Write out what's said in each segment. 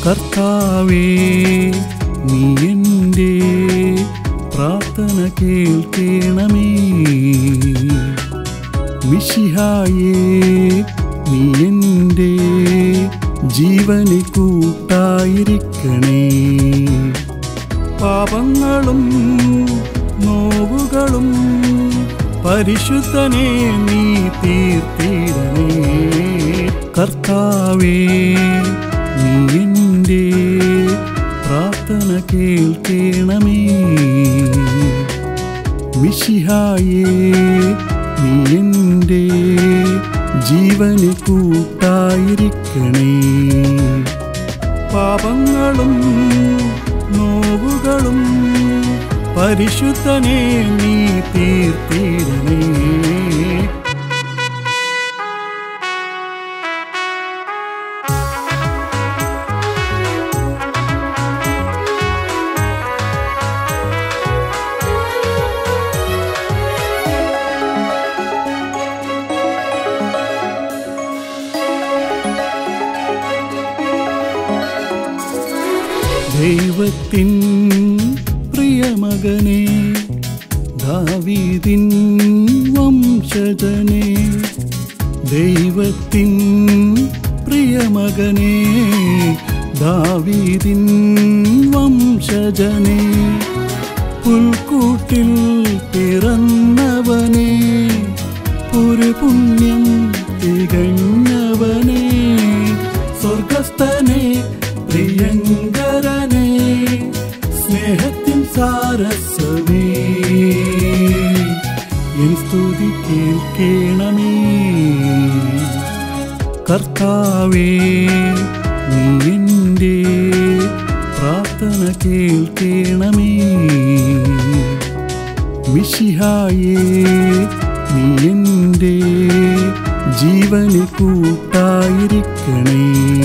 കർത്താവേ നീ എൻ്റെ പ്രാർത്ഥന കേൾക്കണമേ മിശിഹായേ നീ എൻ്റെ ജീവന് കൂട്ടായിരിക്കണേ പാപങ്ങളും നോവുകളും പരിശുദ്ധനെ നീ തീർത്തിടണേ കർത്താവേ നീ എൻ്റെ പ്രാർത്ഥന കേൾക്കണമേ മിശിഹായേ നീ എൻ്റെ ജീവന് കൂട്ടായിരിക്കണേ പാപങ്ങളും നോവുകളും പരിശുദ്ധനെ നീ തീർത്തിടണേ ദൈവത്തിൻ പ്രിയമകനെ ദാവീദിൻ വംശജനെ ദൈവത്തിൻ പ്രിയമകനെ ദാവീദിൻ വംശജനെ പുൽക്കൂട്ടിൽ പിറന്നവനെ ഒരു പുണ്യം തികഞ്ഞവനെ സ്വർഗസ്ഥനെ പ്രിയങ്കരനെ സ്നേഹത്തിൻ സാരസ്വമേ എൻ സ്തുതി കേൾക്കണമേ കർത്താവേ നീ എൻ്റെ പ്രാർത്ഥന കേൾക്കണമേ മിശിഹായേ നീ എൻ്റെ ജീവന് കൂട്ടായിരിക്കണേ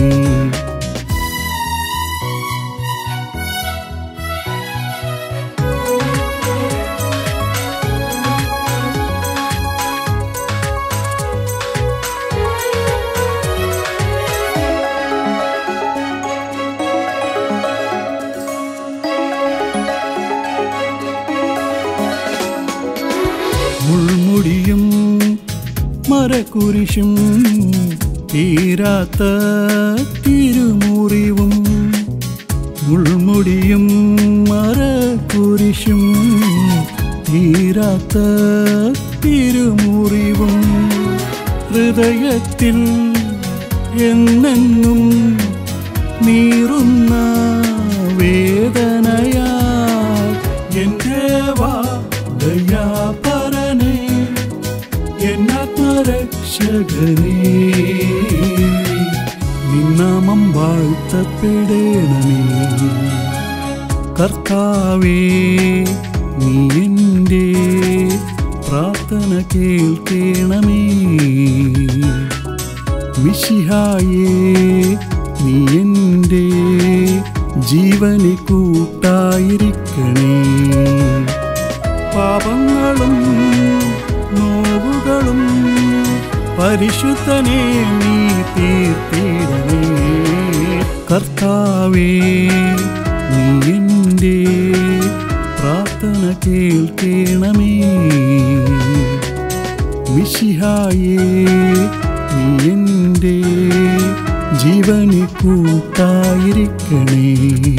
മുൾമുടിയും മരക്കുരിശും തീരാത്ത തിരുമുറിവും മുൾമുടിയും മരക്കുരിശും തീരാത്ത തിരുമുറിവും ഹൃദയത്തിൽ എന്നെന്നും നീറുന്ന വേദനയാ എൻ്റെ വാ ദയാപരനെ എന്നാത്മരക്ഷകനേ നിന്നാമം വാഴ്ത്തപ്പെടണമേ കർത്താവേ നീ എൻ്റെ പ്രാർത്ഥന കേൾക്കണമേ മിശിഹായേ നീ എൻ്റെ ജീവന് കൂട്ടായിരിക്കണേ പാപങ്ങളും നോവുകളും പരിശുദ്ധനെ നീ തീർത്തിടണേ കർത്താവേ നീ എൻ്റെ പ്രാർത്ഥന കേൾക്കണമേ മിശിഹായേ നീ എൻ്റെ ജീവന് കൂട്ടായിരിക്കണേ